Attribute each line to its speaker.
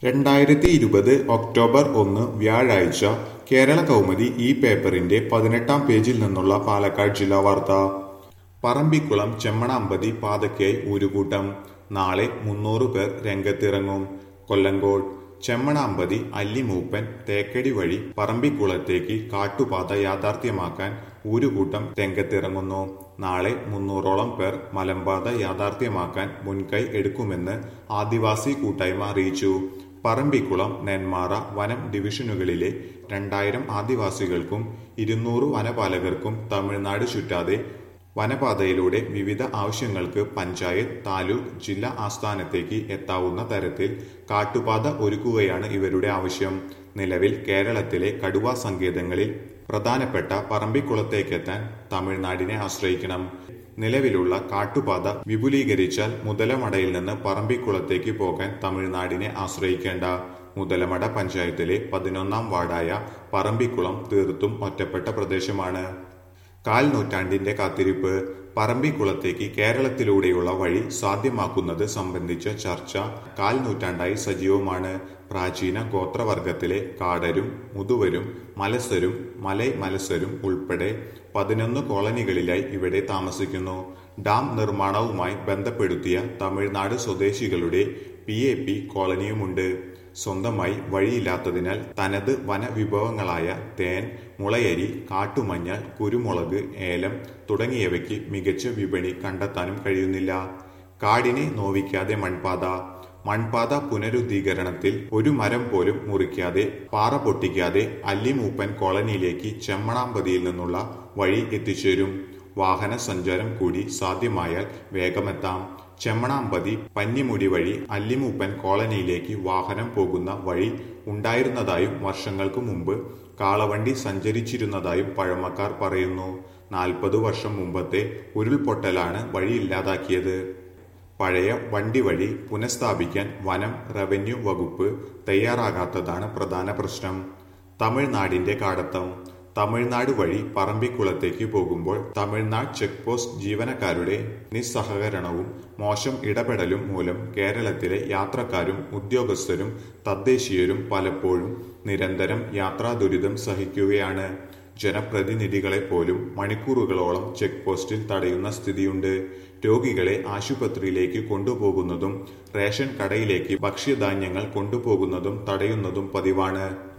Speaker 1: രണ്ടായിരത്തി ഇരുപത് ഒക്ടോബർ ഒന്ന് വ്യാഴാഴ്ച കേരള കൗമുദി ഈ പേപ്പറിന്റെ പതിനെട്ടാം പേജിൽ നിന്നുള്ള പാലക്കാട് ജില്ലാ വാർത്ത പറമ്പിക്കുളം ചെമ്മണാമ്പതി പാതയ്ക്കായി ഊരുകൂട്ടം നാളെ മുന്നൂറ് പേർ രംഗത്തിറങ്ങും കൊല്ലങ്കോട് ചെമ്മണാമ്പതി അല്ലിമൂപ്പൻ തേക്കടി വഴി പറമ്പിക്കുളത്തേക്ക് കാട്ടുപാത യാഥാർത്ഥ്യമാക്കാൻ ഊരുകൂട്ടം രംഗത്തിറങ്ങുന്നു നാളെ മുന്നൂറോളം പേർ മലമ്പാത യാഥാർത്ഥ്യമാക്കാൻ മുൻകൈ എടുക്കുമെന്ന് ആദിവാസി കൂട്ടായ്മ അറിയിച്ചു പറമ്പിക്കുളം നെന്മാറ വനം ഡിവിഷനുകളിലെ രണ്ടായിരം ആദിവാസികൾക്കും ഇരുന്നൂറ് വനപാലകർക്കും തമിഴ്നാട് ചുറ്റാതെ വനപാതയിലൂടെ വിവിധ ആവശ്യങ്ങൾക്ക് പഞ്ചായത്ത് താലൂക്ക് ജില്ലാ ആസ്ഥാനത്തേക്ക് എത്താവുന്ന തരത്തിൽ കാട്ടുപാത ഒരുക്കുകയാണ് ഇവരുടെ ആവശ്യം നിലവിൽ കേരളത്തിലെ കടുവാ സങ്കേതങ്ങളിൽ പ്രധാനപ്പെട്ട പറമ്പിക്കുളത്തേക്കെത്താൻ തമിഴ്നാടിനെ ആശ്രയിക്കണം നിലവിലുള്ള കാട്ടുപാത വിപുലീകരിച്ചാൽ മുതലമടയിൽ നിന്ന് പറമ്പിക്കുളത്തേക്ക് പോകാൻ തമിഴ്നാടിനെ ആശ്രയിക്കേണ്ട മുതലമട പഞ്ചായത്തിലെ പതിനൊന്നാം വാർഡായ പറമ്പിക്കുളം തീർത്തും ഒറ്റപ്പെട്ട പ്രദേശമാണ് കാൽ നൂറ്റാണ്ടിന്റെ കാത്തിരിപ്പ് പറമ്പിക്കുളത്തേക്ക് കേരളത്തിലൂടെയുള്ള വഴി സാധ്യമാക്കുന്നത് സംബന്ധിച്ച ചർച്ച കാൽ നൂറ്റാണ്ടായി സജീവമാണ് പ്രാചീന ഗോത്രവർഗത്തിലെ കാടരും മുതുവരും മലസരും മലൈ മലസരും ഉൾപ്പെടെ പതിനൊന്ന് കോളനികളിലായി ഇവിടെ താമസിക്കുന്നു ഡാം നിർമ്മാണവുമായി ബന്ധപ്പെടുത്തിയ തമിഴ്നാട് സ്വദേശികളുടെ പി എ പി കോളനിയുമുണ്ട് സ്വന്തമായി വഴിയില്ലാത്തതിനാൽ തനത് വനവിഭവങ്ങളായ തേൻ മുളയരി കാട്ടുമഞ്ഞൾ കുരുമുളക് ഏലം തുടങ്ങിയവയ്ക്ക് മികച്ച വിപണി കണ്ടെത്താനും കഴിയുന്നില്ല കാടിനെ നോവിക്കാതെ മൺപാത മൺപാത പുനരുദ്ധീകരണത്തിൽ ഒരു മരം പോലും മുറിക്കാതെ പാറ പൊട്ടിക്കാതെ അല്ലിമൂപ്പൻ കോളനിയിലേക്ക് ചെമ്മണാമ്പതിയിൽ നിന്നുള്ള വഴി എത്തിച്ചേരും വാഹന സഞ്ചാരം കൂടി സാധ്യമായാൽ വേഗമെത്താം ചെമ്മണാമ്പതി പന്നിമുടി വഴി അല്ലിമൂപ്പൻ കോളനിയിലേക്ക് വാഹനം പോകുന്ന വഴി ഉണ്ടായിരുന്നതായും വർഷങ്ങൾക്കു മുമ്പ് കാളവണ്ടി സഞ്ചരിച്ചിരുന്നതായും പഴമക്കാർ പറയുന്നു നാൽപ്പത് വർഷം മുമ്പത്തെ ഉരുൾപൊട്ടലാണ് വഴി ഇല്ലാതാക്കിയത് പഴയ വണ്ടി വഴി പുനഃസ്ഥാപിക്കാൻ വനം റവന്യൂ വകുപ്പ് തയ്യാറാകാത്തതാണ് പ്രധാന പ്രശ്നം തമിഴ്നാടിന്റെ കാടത്തം തമിഴ്നാട് വഴി പറമ്പിക്കുളത്തേക്ക് പോകുമ്പോൾ തമിഴ്നാട് ചെക്ക് പോസ്റ്റ് ജീവനക്കാരുടെ നിസ്സഹകരണവും മോശം ഇടപെടലും മൂലം കേരളത്തിലെ യാത്രക്കാരും ഉദ്യോഗസ്ഥരും തദ്ദേശീയരും പലപ്പോഴും നിരന്തരം യാത്രാ ദുരിതം സഹിക്കുകയാണ് ജനപ്രതിനിധികളെ പോലും മണിക്കൂറുകളോളം ചെക്ക് പോസ്റ്റിൽ തടയുന്ന സ്ഥിതിയുണ്ട് രോഗികളെ ആശുപത്രിയിലേക്ക് കൊണ്ടുപോകുന്നതും റേഷൻ കടയിലേക്ക് ഭക്ഷ്യധാന്യങ്ങൾ കൊണ്ടുപോകുന്നതും തടയുന്നതും പതിവാണ്